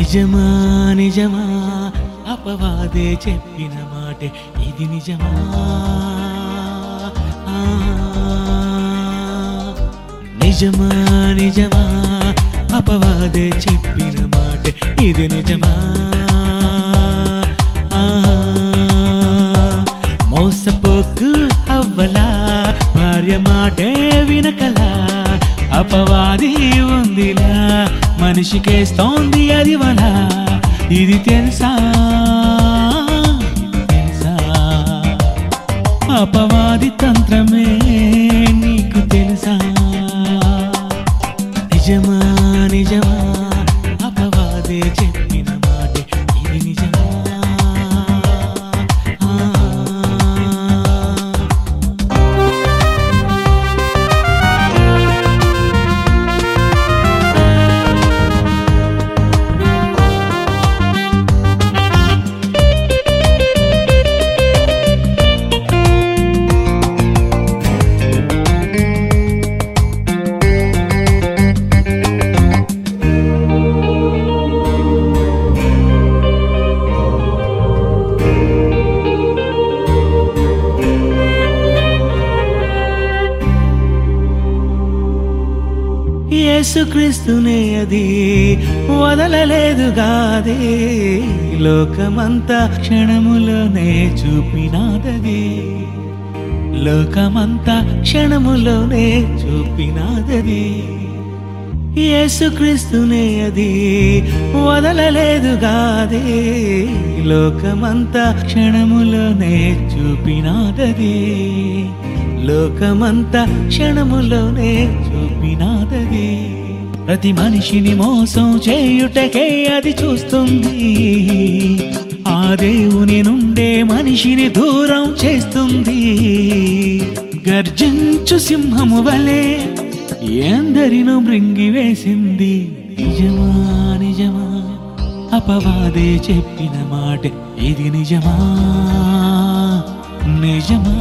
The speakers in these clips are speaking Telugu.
నిజమా నిజమా అపవాదే చెప్పిన మాట ఇది నిజమా ఆ, నిజమా నిజమా అపవాదే చెప్పిన మాట ఇది నిజమా ఆ, మోసపోకు అవ్వలా భార్య మాటే వినకలా అపవాది ఉందిలా మనిషికేస్తోంది అది వల ఇది తెలుసా ఇది తెలుసా అపవాది తంత్రమే నీకు తెలుసా నిజమా నిజమా అపవాదే చెప్పిన మాట ఇది నిజమా ఆ. యేసుక్రీస్తునే అది వదలలేదు గాదే లోకమంతా క్షణములోనే చూపినాదది లోకమంతా క్షణములోనే చూపినాదది యేసుక్రీస్తునే అది వదలలేదు గాదే లోకమంతా క్షణములోనే చూపినాదది లోకమంతా క్షణములోనే చూపినాదది ప్రతి మనిషిని మోసం చేయుటకే అది చూస్తుంది ఆ దేవుని నుండే మనిషిని దూరం చేస్తుంది గర్జించు సింహము వలె ఎందరినో మృంగివేసింది నిజమా నిజమా అపవాదే చెప్పిన మాట ఇది నిజమా నిజమా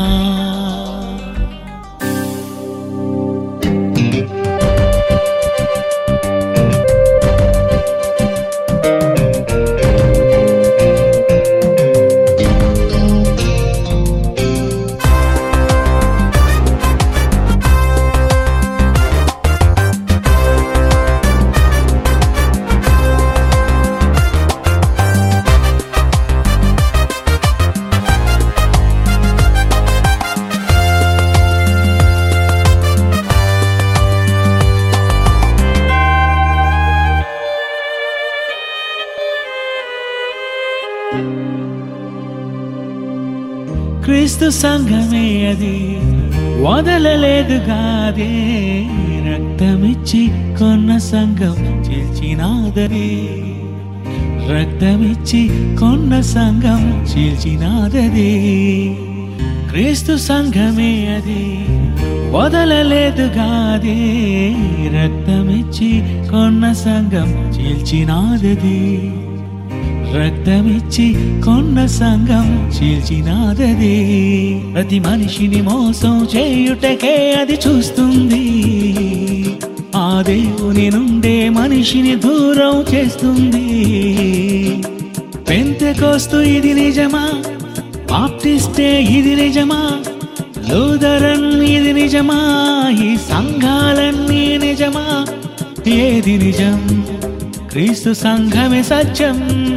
క్రీస్తు సంఘమే అది వదలలేదు కాదే రక్తమిచ్చి కొన్న సంఘం చీల్చినాదది రక్తమిచ్చి కొన్న సంఘం చీల్చినాదది క్రీస్తు సంఘమే అది వదలలేదు కాదే రక్తమిచ్చి కొన్న సంఘం చీల్చినాదది రక్తమిచ్చి కొన్న సంఘం చీల్చినాదది ప్రతి మనిషిని మోసం చేయుటకే అది చూస్తుంది ఆ దేవుని నుండే మనిషిని దూరం చేస్తుంది పెంతెకోస్తు ఇది నిజమా బాప్టిస్టే ఇది నిజమా లూథరన్ ఇది నిజమా ఈ సంఘాలన్నీ నిజమా ఏది నిజం క్రీస్తు సంఘమే సత్యం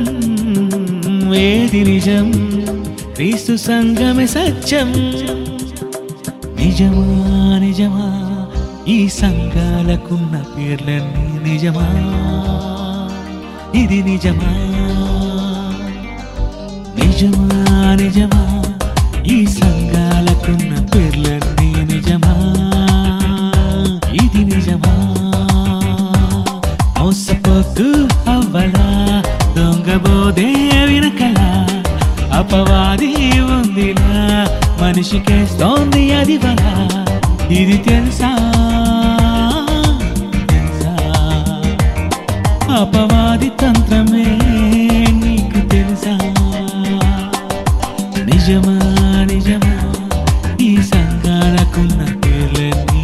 ఏది నిజం క్రీస్తు సంఘమే సత్యం నిజమా నిజమా ఈ సంఘాలకున్న పేర్లన్నీ నిజమా ఇది నిజమా నిజమా నిజమా ఈ సంఘాలకున్న పేర్లన్నీ నిజమా ఇది నిజమా మోసపోతూ అవ్వలా దొంగబోదే వినకలా అపవాది ఉందిలా మనిషికేస్తోంది అది వల ఇది తెలుసా తెలుసా అపవాది తంత్రమే నీకు తెలుసా నిజమా నిజమా ఈ సంఘాలకున్న పేర్లన్నీ